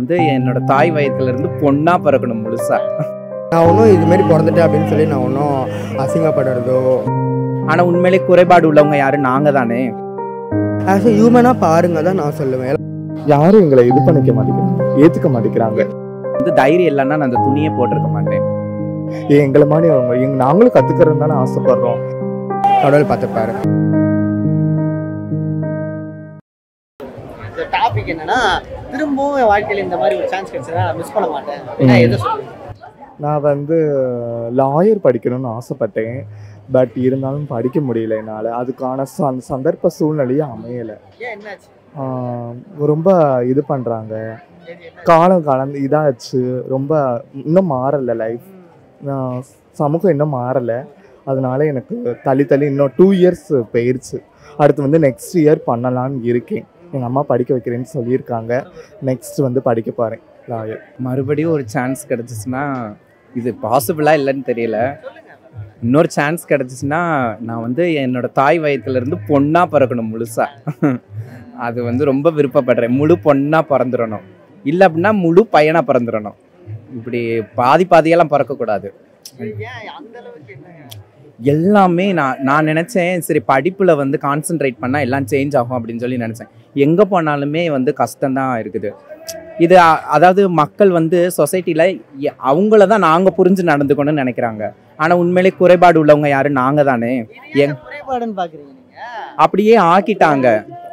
வந்து என்னோட தாய் வயத்துல இருந்து பொண்ணா பிறக்கணும் முழுசா நான் ஒன்றும் இதுமாரி பிறந்துட்டேன் அப்படின்னு சொல்லி நான் ஒன்றும் அசிங்கப்படுறதோ ஆனா உண்மையிலே குறைபாடு உள்ளவங்க யாரு நாங்க தானே ஆஸ் அ ஹியூமனாக பாருங்க தான் நான் சொல்லுவேன் யாரும் எங்களை இது பண்ணிக்க மாட்டேங்கிறாங்க ஏத்துக்க மாட்டேங்கிறாங்க வந்து தைரியம் இல்லைன்னா நான் அந்த துணியை போட்டிருக்க மாட்டேன் ஏன் எங்களை மாதிரி அவங்க எங்க நாங்களும் கத்துக்கிறது தானே ஆசைப்படுறோம் கடவுள் பார்த்துப்பாரு இந்த டாபிக் என்னன்னா திரும்பவும் என் வாழ்க்கையில இந்த மாதிரி ஒரு சான்ஸ் கிடைச்சதா நான் மிஸ் பண்ண மாட்டேன் அப்படின்னா எதை சொல்லுவேன் நான் வந்து லாயர் படிக்கணும்னு ஆசைப்பட்டேன் பட் இருந்தாலும் படிக்க முடியல என்னால் அதுக்கான சந் சந்தர்ப்ப சூழ்நிலையே அமையலை ஏன் என்னாச்சு ரொம்ப இது பண்ணுறாங்க எது என்ன காலம் கலந்து இதாச்சு ரொம்ப இன்னும் மாறலை லைஃப் சமூகம் இன்னும் மாறலை அதனால எனக்கு தள்ளி தள்ளி இன்னும் டூ இயர்ஸ் போயிருச்சு அடுத்து வந்து நெக்ஸ்ட் இயர் பண்ணலான்னு இருக்கேன் எங்கள் அம்மா படிக்க வைக்கிறேன்னு சொல்லியிருக்காங்க நெக்ஸ்ட் வந்து படிக்க போகிறேன் லாயர் மறுபடியும் ஒரு சான்ஸ் கிடைச்சிச்சுன்னா இது பாசிபிளா இல்லைன்னு தெரியல இன்னொரு சான்ஸ் கிடைச்சிச்சுன்னா நான் வந்து என்னோட தாய் வயத்துல இருந்து பொண்ணா பிறக்கணும் முழுசா அது வந்து ரொம்ப விருப்பப்படுறேன் முழு பொண்ணா பிறந்துடணும் இல்லை அப்படின்னா முழு பையனா பிறந்துடணும் இப்படி பாதி பாதியெல்லாம் பிறக்கக்கூடாது ஏன் அந்த அளவுக்கு என்ன எல்லாமே நான் நான் நினச்சேன் சரி படிப்பில் வந்து கான்சென்ட்ரேட் பண்ணால் எல்லாம் சேஞ்ச் ஆகும் அப்படின்னு சொல்லி நினச்சேன் எங்கே போனாலுமே வந்து கஷ்டம்தான் இருக்குது இது அ- அதாவது மக்கள் வந்து சொசைட்டியில் அவங்கள தான் நாங்கள் புரிஞ்சு நடந்துக்கணும்னு நினைக்கிறாங்க ஆனால் உண்மையிலே குறைபாடு உள்ளவங்க யாரு நாங்கள் தானே இது ஏன் குறைபாடுன்னு பாக்குறீங்க நீங்க அப்படியே ஆக்கிட்டாங்க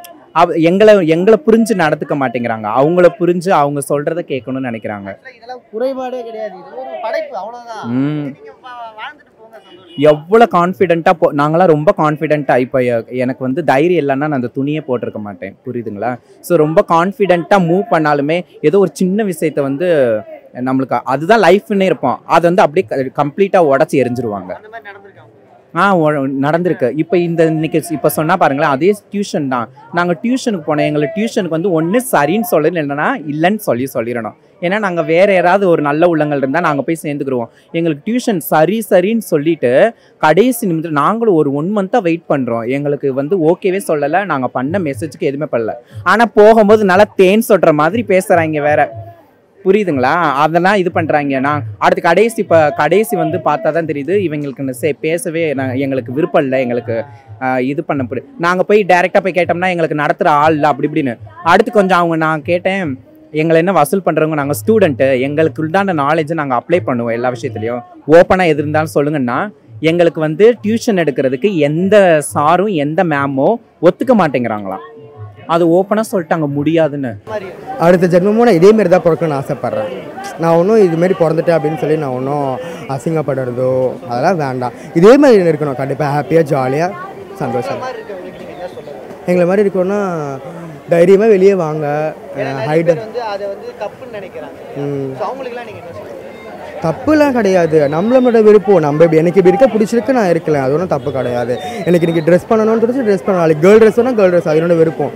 அவ எங்களை எங்களை புரிஞ்சு நடந்துக்க மாட்டேங்கிறாங்க அவங்கள புரிஞ்சு அவங்க சொல்கிறத கேட்கணும்னு நினைக்கிறாங்க Actually இதெல்லாம் குறைபாடே கிடையாது இது ஒரு படைப்பு அவ்வளவுதான் ம் நீங்க வா- வாழ்ந்துட்டு போங்க சந்தோஷம் எவ்வளோ கான்ஃபிடென்ட்டாக போ நாங்களாம் ரொம்ப கான்ஃபிடென்ட்டாக இப்போ எனக்கு வந்து தைரியம் இல்லைன்னா நான் அந்த துணியை போட்டிருக்க மாட்டேன் புரியுதுங்களா ஸோ ரொம்ப கான்ஃபிடென்ட்டாக மூவ் பண்ணாலுமே ஏதோ ஒரு சின்ன விஷயத்தை வந்து நம்மளுக்கு அதுதான் லைஃப்னே இருப்போம் அதை வந்து அப்படியே கம்ப்ளீட்டாக உடச்சி எரிஞ்சிருவாங்க அந்த மாதிரி நடந்திருக்காங்க ஆ ஒ- நடந்திருக்கு இப்போ இந்த இன்னைக்கு இப்போ சொன்னால் பாருங்களேன் அதே டியூஷன் தான் நாங்கள் டியூஷனுக்கு போனோம் எங்களை டியூஷனுக்கு வந்து ஒன்று சரின்னு சொல்லணும் இல்லைன்னா இல்லைன்னு சொல்லி சொல்லிடணும் ஏன்னா நாங்கள் வேற யாராவது ஒரு நல்ல உள்ளங்கள் இருந்தால் நாங்கள் போய் சேர்ந்துக்கிருவோம் எங்களுக்கு டியூஷன் சரி சரின்னு சொல்லிட்டு கடைசி நிமிஷம் நாங்களும் ஒரு ஒன் மந்த்தாக வெயிட் பண்ணுறோம் எங்களுக்கு வந்து ஓகேவே சொல்லலை நாங்கள் பண்ண மெசேஜுக்கு எதுவுமே பண்ணல ஆனால் போகும்போது நல்லா தேன் சொல்கிற மாதிரி பேசுகிறாங்க வேற புரியுதுங்களா அதெல்லாம் இது பண்ணுறாங்க நான் அடுத்து கடைசி இப்போ கடைசி வந்து பார்த்தா தான் தெரியுது இவங்களுக்கு இந்த சே பேசவே நான் எங்களுக்கு விருப்பம் இல்லை எங்களுக்கு ஆஹ், இது பண்ண புரி நாங்கள் போய் டைரெக்டாக போய் கேட்டோம்னா எங்களுக்கு நடத்துகிற ஆள் இல்லை அப்படி இப்படின்னு அடுத்து கொஞ்சம் அவங்க நான் கேட்டேன் எங்களை என்ன வசூல் பண்ணுறவங்க நாங்கள் ஸ்டூடெண்ட்டு எங்களுக்கு உண்டான நாலேஜை நாங்கள் அப்ளை பண்ணுவோம் எல்லா விஷயத்துலையும் ஓப்பனாக எது இருந்தாலும் சொல்லுங்கன்னா எங்களுக்கு வந்து டியூஷன் எடுக்கிறதுக்கு எந்த சாரும் எந்த மேமோ ஒத்துக்க மாட்டேங்கிறாங்களாம் அது ஓப்பனாக சொல்லிட்டாங்க முடியாதுன்னு அடுத்த ஜென்மமும் நான் இதேமாரி தான் பிறக்கணும்னு ஆசைப்பட்றேன் நான் ஒன்றும் இதுமாரி பிறந்துட்டேன் அப்படின்னு சொல்லி நான் ஒன்றும் அசிங்கப்படுறதோ அதெல்லாம் வேண்டாம் இதே மாதிரி இருக்கணும் கண்டிப்பாக ஹாப்பியாக ஜாலியாக சந்தோஷம் மாதிரி இருக்கவங்களுக்கு நீங்க என்ன சொல்லுங்க எங்களை மாதிரி இருக்கணும்னா தைரியமாக வெளியே வாங்க ஏன்னா நிறைய ஹைட் பேர் வந்து அதை வந்து தப்புன்னு நினைக்கிறாங்க So அவங்களுக்குலாம் நீங்க என்ன சொல்லுங்க தப்புலாம் கிடையாது நம்மளோட விருப்பம் நம்ம இப்படி எனக்கு இப்படி இருக்க பிடிச்சிருக்கு நான் இருக்கலாம் அது ஒன்றும் தப்பு கிடையாது எனக்கு இன்னைக்கு ட்ரெஸ் பண்ணணும்னு தெரிஞ்சு ட்ரெஸ் பண்ணலாம் நாளைக்கு கேர்ள் ட்ரெஸ் வேணால் கேர்ள் ட்ரெஸ் அது என்னோட விருப்பம்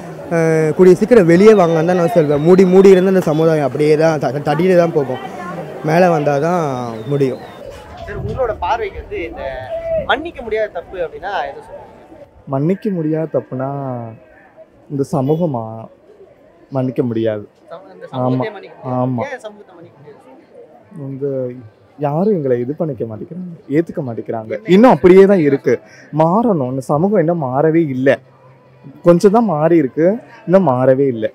அஹ் கூடிய சீக்கிரம் வெளியே வாங்கன்னு தான் நான் சொல்வேன் மூடி மூடி இருந்து அந்த சமுதாயம் அப்படியே தான் த- தடியில தான் போகும் மேலே வந்தால் தான் முடியும் சரி உங்களோட பார்வைக்கு வந்து இந்த மன்னிக்க முடியாத தப்பு அப்படின்னா எதை சொல்லுங்க மன்னிக்க முடியாத தப்புனா இந்த சமூகமா மன்னிக்க முடியாது சம- இந்த சமூகத்தையே மன்னிக்க முடியாது. ஆமா. ஏன் சமூகத்தை மன்னிக்க முடியாது வந்து யாரும் எங்களை இது பண்ணிக்க மாட்டேங்கிறாங்க ஏத்துக்க மாட்டேங்கிறாங்க இன்னும் அப்படியே தான் இருக்கு மாறணும் இந்த சமூகம் இன்னும் மாறவே இல்லை கொஞ்சம் தான் மாறி இருக்கு இன்னும் மாறவே இல்லை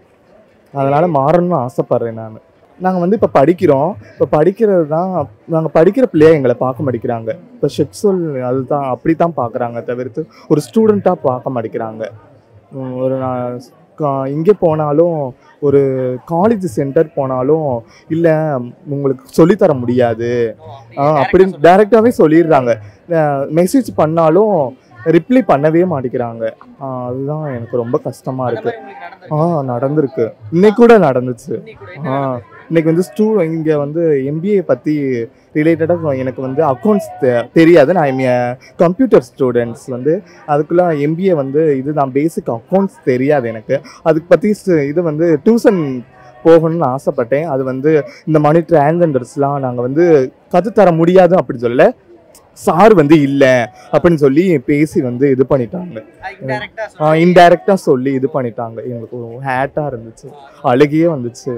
அதனால மாறணும்னு ஆசைப்படுறேன் நான் நாங்கள் வந்து இப்போ படிக்கிறோம் இப்போ படிக்கிறது தான் நாங்கள் படிக்கிற பிள்ளைய எங்களை பார்க்க மாட்டேங்கிறாங்க இப்போ செக்ஸுவல் அதுதான் அப்படி தான் பார்க்குறாங்க தவிர்த்து ஒரு ஸ்டூடெண்ட்டாக பார்க்க மாட்டேங்கிறாங்க உம் ஒரு நான் கா- இங்கே போனாலும் ஒரு காலேஜ் சென்டர் போனாலும் இல்லை உங்களுக்கு சொல்லித்தர முடியாது ஆ, அப்படின்னு டைரெக்டாகவே சொல்லிடுறாங்க மெசேஜ் பண்ணாலும் ரிப்ளை பண்ணவே மாட்டேங்கிறாங்க ஆ, அதுதான் எனக்கு ரொம்ப கஷ்டமாக அந்த இருக்குது மாதிரி உங்களுக்கு நடந்திருக்கு ஆ நடந்திருக்கு இன்னைக்கு கூட நடந்துச்சு இன்னைக்கு கூட ஆ என்ன இன்னைக்கு வந்து ஸ்டூ இங்கே வந்து எம்பிஏ பற்றி ரிலேட்டடாக எனக்கு வந்து அக்கௌண்ட்ஸ் தெரியாது நான் கம்ப்யூட்டர் ஸ்டூடெண்ட்ஸ் வந்து அதுக்குள்ள எம்பிஏ வந்து இதுதான் பேசிக் அக்கௌண்ட்ஸ் தெரியாது எனக்கு அதுக்கு பற்றி இது வந்து டியூஷன் போகணும்னு ஆசைப்பட்டேன் அது வந்து இந்த மாதிரி டிரான்ஜெண்டர்ஸ்லாம் நாங்கள் வந்து கற்றுத்தர முடியாது அப்படின்னு சொல்லல சார் வந்து இல்லை அப்படின்னு சொல்லி பேசி வந்து இது பண்ணிட்டாங்க இன்டைரக்டா இன்டைரக்டாக சொல்லி இது பண்ணிட்டாங்க எங்களுக்கு ஒரு ஹேட்டாக இருந்துச்சு அழுகியே வந்துச்சு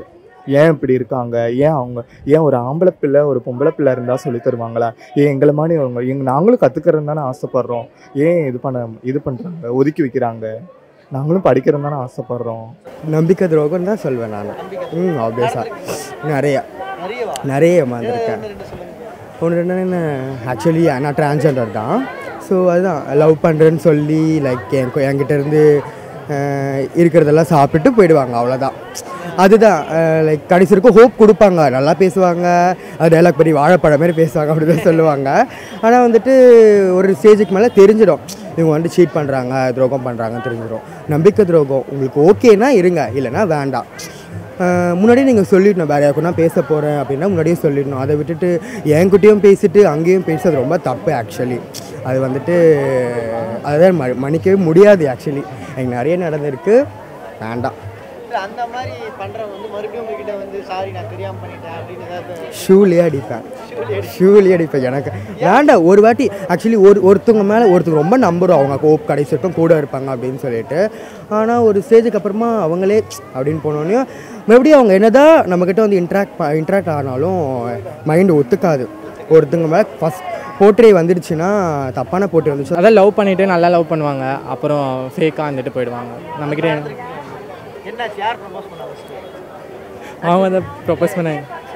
ஏன் இப்படி இருக்காங்க ஏன் அவங்க ஏன் ஒரு ஆம்பளை பிள்ளை ஒரு பொம்பளை பிள்ளை இருந்தால் சொல்லி தருவாங்களா ஏன் எங்களை மாதிரி அவங்க எங்க நாங்களும் கற்றுக்கிறோம் தானே ஆசைப்படுறோம் ஏன் இது பண்ண இது பண்ணுறாங்க ஒதுக்கி வைக்கிறாங்க நாங்களும் படிக்கிறோம் தானே ஆசைப்படுறோம் நம்பிக்கை துரோகம் தான் சொல்வேன் நான் ம் ஆப்வியஸாக நிறைய நிறையவா நிறைய ஏமாந்துருக்கேன் ஒன்று ரெண்டு சொல்லுங்க ஒன்று ரெண்டு என்ன ஆக்சுவலி நான் டிரான்ஸ்ஜெண்டர் தான் ஸோ அதுதான் லவ் பண்ணுறேன்னு சொல்லி லைக் என் கொ- என்கிட்ட இருந்து அஹ், இருக்கிறதெல்லாம் சாப்பிட்டு போயிடுவாங்க அவ்வளோதான் அதுதான் லைக் கடைசி வரைக்கும் ஹோப் கொடுப்பாங்க நல்லா பேசுவாங்க அது டைலாக் படி வாழைப்பழம் மாதிரி பேசுவாங்க அப்படி தான் சொல்லுவாங்க ஆனால் வந்துட்டு ஒரு ஸ்டேஜுக்கு மேலே தெரிஞ்சிடும் இவங்க வந்து சீட் பண்ணுறாங்க துரோகம் பண்ணுறாங்கன்னு தெரிஞ்சிடும் நம்பிக்கை துரோகம் உங்களுக்கு ஓகேனா இருங்க இல்லைன்னா வேண்டாம் அஹ் முன்னாடியே நீங்கள் சொல்லிடணும் வேறு யாருக்குன்னா பேச போகிறேன் அப்படின்னா முன்னாடியே சொல்லிடணும் அதை விட்டுட்டு என்கிட்டயும் பேசிட்டு அங்கேயும் பேசுறது ரொம்ப தப்பு ஆக்சுவலி அது வந்துட்டு அதுதான் ம மன்னிக்கவே முடியாது ஆக்சுவலி எனக்கு நிறைய நடந்திருக்கு வேண்டாம் இல்ல, அந்த மாதிரி பண்றவங்க வந்து மறுபடியும் உங்ககிட்ட வந்து சாரி நான் தெரியாம பண்ணிட்டேன் அப்படின்னு ஏதாவது ஷூலேயே அடிப்பேன் ஷூலேயே அடிப்பேன் எனக்கு வேண்டாம் ஒரு வாட்டி ஆக்சுவலி ஒரு ஒருத்தவங்க மேலே ஒருத்தவங்க ரொம்ப நம்புகிறோம் அவங்க கோப் கடைசி வரைக்கும் கூட இருப்பாங்க அப்படின்னு சொல்லிட்டு ஆனால் ஒரு ஸ்டேஜுக்கு அப்புறமா அவங்களே அப்படின்னு போனோடனே மறுபடியும் அவங்க என்னதான் நம்மக்கிட்ட வந்து இன்ட்ராக்ட் இன்ட்ராக்ட் ஆனாலும் மைண்டு ஒத்துக்காது ஒருத்தவங்க மேலே ஃபஸ்ட் போர்ட்ரே வந்துடுச்சுன்னா தப்பான போர்ட்ரே வந்துச்சு அதான் லவ் பண்ணிட்டு நல்லா லவ் பண்ணுவாங்க அப்புறம் ஃபேக்காக இருந்துட்டு போயிடுவாங்க நம்மக்கிட்ட என்னாச்சு யார் ப்ரப்போஸ் பண்ணா first? அவங்க வந்து ப்ரொப்போஸ் பண்ண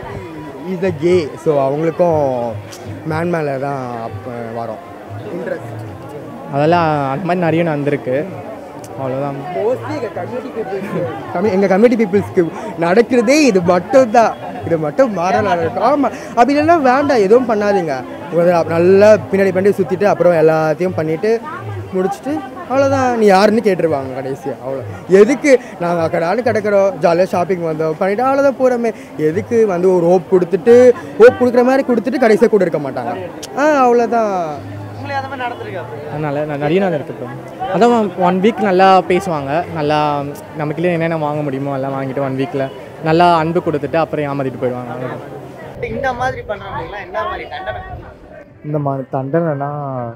இஸ் அ கே ஸோ அவங்களுக்கும் மேன் மேலே தான் அப்ப வரும் அதெல்லாம் அந்த மாதிரி நிறைய நடந்திருக்கு அவ்வளோதான் மோஸ்ட்லி எங்கள் கம்யூனிட்டி பீப்புள்ஸ் எங்கள் கம்யூனிட்டி பீப்புள்ஸ்க்கு நடக்கிறதே இது மட்டும் தான் இது மட்டும் மாறலாம் இருக்கும் ஆமாம் அப்படி இல்லைன்னா வேண்டாம் எதுவும் பண்ணாதீங்க ஒரு நல்லா பின்னாடி பண்ணி சுற்றிட்டு அப்புறம் எல்லாத்தையும் பண்ணிவிட்டு முடிச்சுட்டு அவ்வளோதான் நீ யாருன்னு கேட்டுருவாங்க கடைசியாக அவ்வளோ எதுக்கு நாங்கள் கடான்னு கிடக்கிறோம் ஜாலியாக ஷாப்பிங் வந்தோம் பண்ணிவிட்டு அவ்வளோதான் போகிறோமே எதுக்கு வந்து ஒரு ஹோப் கொடுத்துட்டு ஹோப் கொடுக்குற மாதிரி கொடுத்துட்டு கடைசியாக கூட இருக்க மாட்டாங்க ஆ அவ்வளோதான் உங்களுக்கு அந்த மாதிரி நடந்திருக்கா bro? அதனால் நான் நிறைய நாள் இருக்கு ப்ரோ அதான் ஒன் வீக் நல்லா பேசுவாங்க நல்லா நமக்குள்ளே என்னென்ன வாங்க முடியுமோ எல்லாம் வாங்கிட்டு ஒன் வீக்கில் நல்லா அன்பு கொடுத்துட்டு அப்புறம் ஏமாத்திட்டு போயிடுவாங்க அவ்வளவுதான். இந்த மாதிரி பண்றவங்களுக்குலாம் என்ன மாதிரி தண்டனை இந்த மாதிரி தண்டனைனா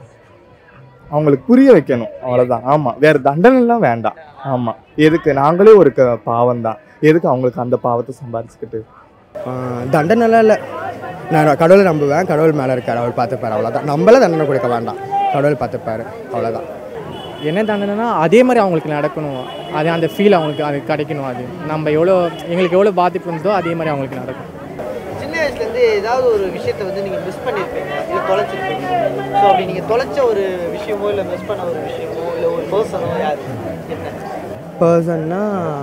அவங்களுக்கு புரிய வைக்கணும் அவ்வளோதான் ஆமாம் வேறு தண்டனைலாம் வேண்டாம் ஆமாம் எதுக்கு நாங்களே ஒரு க பாவம் தான் எதுக்கு அவங்களுக்கு அந்த பாவத்தை சம்பாரிச்சுக்கிட்டு ஆஹ் தண்டனைலாம் இல்லை நான் கடவுளை நம்புவேன் கடவுள் மேலே இருக்கார் அவர் பார்த்துப்பார் அவ்வளோதான் நம்மள தண்டனை கொடுக்க வேண்டாம் கடவுள் பார்த்துப்பார் அவ்வளோதான் என்ன தண்டனைனா அதே மாதிரி அவங்களுக்கு நடக்கணும் அது அந்த ஃபீல் அவங்களுக்கு அது கிடைக்கணும் அது நம்ம எவ்வளோ எங்களுக்கு எவ்வளோ பாதிப்பு இருந்ததோ அதே மாதிரி அவங்களுக்கு நடக்கும் சின்ன வயசுலேருந்து ஏதாவது ஒரு விஷயத்தை வந்து நீங்கள் மிஸ் பண்ணியிருப்பீங்க இல்லை தொலைச்சிருப்பீங்க ஸோ அப்படி நீங்கள் தொலைச்ச ஒரு விஷயமோ இல்லை மிஸ் பண்ண ஒரு விஷயமோ இல்லை ஒரு பர்சனோ யார் என்ன பர்சன்னா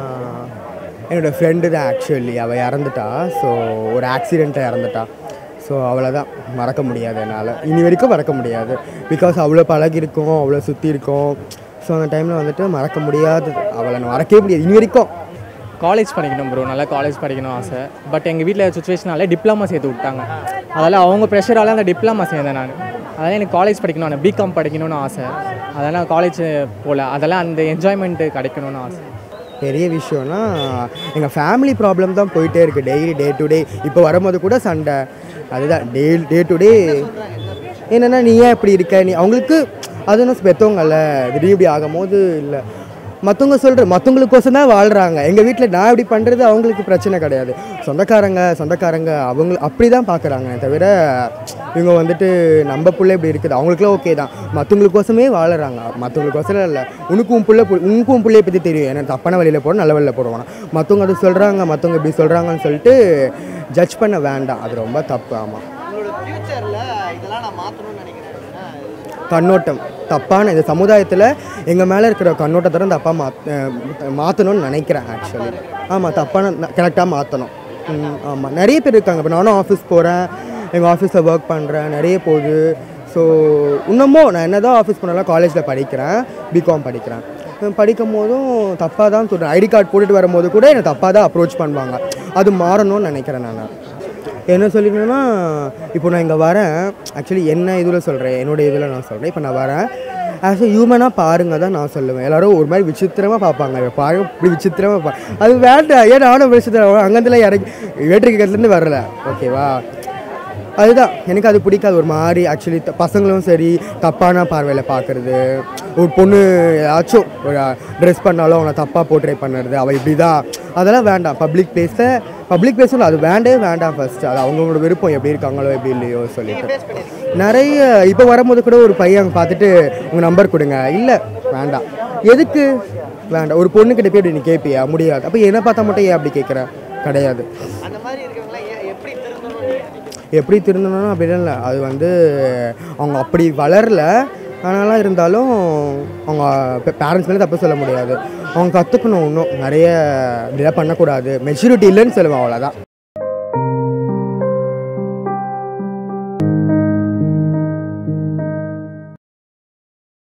என்னோடய ஃப்ரெண்டு தான் ஆக்சுவலி அவள் இறந்துட்டா ஸோ ஒரு ஆக்சிடெண்ட்டை இறந்துட்டா ஸோ அவ்வளோதான் மறக்க முடியாது என்னால் இனி வரைக்கும் மறக்க முடியாது பிகாஸ் அவ்வளோ பழகிருக்கோம் அவ்வளோ சுற்றி இருக்கோம் ஸோ அந்த டைமில் வந்துட்டு மறக்க முடியாது அவளை நான் மறக்கவே முடியாது இனி வரைக்கும் காலேஜ் படிக்கணும் ப்ரோ நல்லா காலேஜ் படிக்கணும் ஆசை பட் எங்கள் வீட்டில் சுச்சுவேஷனால டிப்ளமா சேர்த்து விட்டாங்க அதனால் அவங்க ப்ரெஷரால் அந்த டிப்ளமா சேர்ந்தேன் நான் அதனால் எனக்கு காலேஜ் படிக்கணும் பிகாம் படிக்கணும்னு ஆசை அதெல்லாம் காலேஜ் போகல அதெல்லாம் அந்த என்ஜாய்மெண்ட்டு கிடைக்கணும்னு ஆசை பெரிய விஷயம்னா எங்கள் ஃபேமிலி ப்ராப்ளம் தான் போயிட்டே இருக்குது டெய்லி டே டு டே இப்போ வரும்போது கூட சண்டை அதுதான் டே டே டு டே என்னென்னா நீ ஏன் இப்படி இருக்க நீ அவங்களுக்கு அது இன்னும் பெற்றவங்கல்ல திடீர்னு இப்படி ஆகும்போது இல்லை மற்றவங்க சொல்கிற மற்றவங்களுக்கோசம் தான் வாழ்கிறாங்க எங்கள் வீட்டில் நான் இப்படி பண்ணுறது அவங்களுக்கு பிரச்சனை கிடையாது சொந்தக்காரங்க சொந்தக்காரங்க அவங்க அப்படி தான் பார்க்குறாங்க தவிர இவங்க வந்துட்டு நம்ம புள்ள இப்படி இருக்குது அவங்களுக்குலாம் ஓகே தான் மற்றவங்களுக்கோசமே வாழுறாங்க மற்றவங்களுக்கோசரம் இல்லை உனக்கு உன் புள்ள பு- உனக்கு உன் பிள்ளைய பற்றி தெரியும் ஏன்னா தப்பான வழியில் போட நல்ல வழியில் போடுவாங்க மற்றவங்க அது சொல்கிறாங்க மற்றவங்க இப்படி சொல்கிறாங்கன்னு சொல்லிட்டு ஜட்ஜ் பண்ண வேண்டாம் அது ரொம்ப தப்பு ஆமாம் உங்களோட ஃப்யூச்சரில் இதெல்லாம் நான் மாற்றணும்னு நினைக்கிறேன் அப்படின்னா கண்ணோட்டம் தப்பான இந்த சமுதாயத்தில் எங்கள் மேலே இருக்கிற கண்ணோட்டத்தை தான் தப்பாக மாத் மாற்றணும்னு நினைக்கிறேன் ஆக்சுவலி ஆமாம் தப்பான கரெக்டாக மாற்றணும் ஆமாம் நிறைய பேர் இருக்காங்க இப்போ நானும் ஆஃபீஸ் போகிறேன் எங்கள் ஆஃபீஸில் ஒர்க் பண்ணுறேன் நிறைய போகுது ஸோ இன்னமும் நான் என்ன தான் ஆஃபீஸ் பண்ணாலும் காலேஜில் படிக்கிறேன் பிகாம் படிக்கிறேன் அஹ் படிக்கும் போதும் தப்பாக தான் சொல்கிறேன் ஐடி கார்டு போட்டுட்டு வரும்போது கூட என்னை தப்பாக தான் அப்ரோச் பண்ணுவாங்க அது மாறணும்னு நினைக்கிறேன் நான் என்ன சொல்லிடணும்னா இப்போ நான் இங்கே வரேன் ஆக்சுவலி என்ன இதில் சொல்கிறேன் என்னோட இதில் நான் சொல்கிறேன் இப்போ நான் வரேன் ஆஸ் அ ஹியூமனாக பாருங்க தான் நான் சொல்லுவேன் எல்லாரும் ஒரு மாதிரி விசித்திரமாக பார்ப்பாங்க இவ பாருங்க இப்படி விசித்திரமாக பா அது வேண்டாம் ஏன் நானும் விசித்திரம் அங்கேருந்துலாம் இறங்கி வேற்றுக்கிறதுலேருந்து வரல ஓகேவா அதுதான் எனக்கு அது பிடிக்காது ஒரு மாதிரி ஆக்சுவலி பசங்களும் சரி தப்பான பார்வையில் பார்க்குறது ஒரு பொண்ணு ஏதாச்சும் ஒரு ட்ரெஸ் பண்ணாலும் அவனை தப்பாக போர்ட்ரே பண்ணுறது அவள் இப்படி தான் அதெல்லாம் வேண்டாம் பப்ளிக் பிளேஸில் பப்ளிக் பிளேஸில் அது வேண்டே வேண்டாம் ஃபர்ஸ்ட் அது அவங்களோட விருப்பம் எப்படி இருக்காங்களோ எப்படி இல்லையோ சொல்லிட்டு ஃபேஸ் பண்ணியிருக்கீங்க நிறைய இப்போ வரும்போது கூட ஒரு பையன் அங்கே பார்த்துட்டு உங்கள் நம்பர் கொடுங்க இல்லை வேண்டாம் எதுக்கு வேண்டாம் ஒரு பொண்ணுக்கிட்ட போய் அப்படி நீ கேட்பியா முடியாது அப்போ என்ன பார்த்தா மட்டும் ஏன் அப்படி கேட்குற கிடையாது அந்த மாதிரி இருக்கவங்களாம் ஏன் எப்படி திருந்தணும்னு நீங்க நினைக்கிறீங்க? எப்படி திருந்தணும் அப்படிலாம் இல்லை அது வந்து அவங்க அப்படி வளரல அதனால இருந்தாலும் அவங்க பேரண்ட்ஸ் மேலே தப்பு சொல்ல முடியாது அவங்க கற்றுக்கணும் இன்னும் நிறைய இப்படிலாம் பண்ணக்கூடாது மெச்சூரிட்டி இல்லைன்னு சொல்லுவேன் அவ்வளோதான்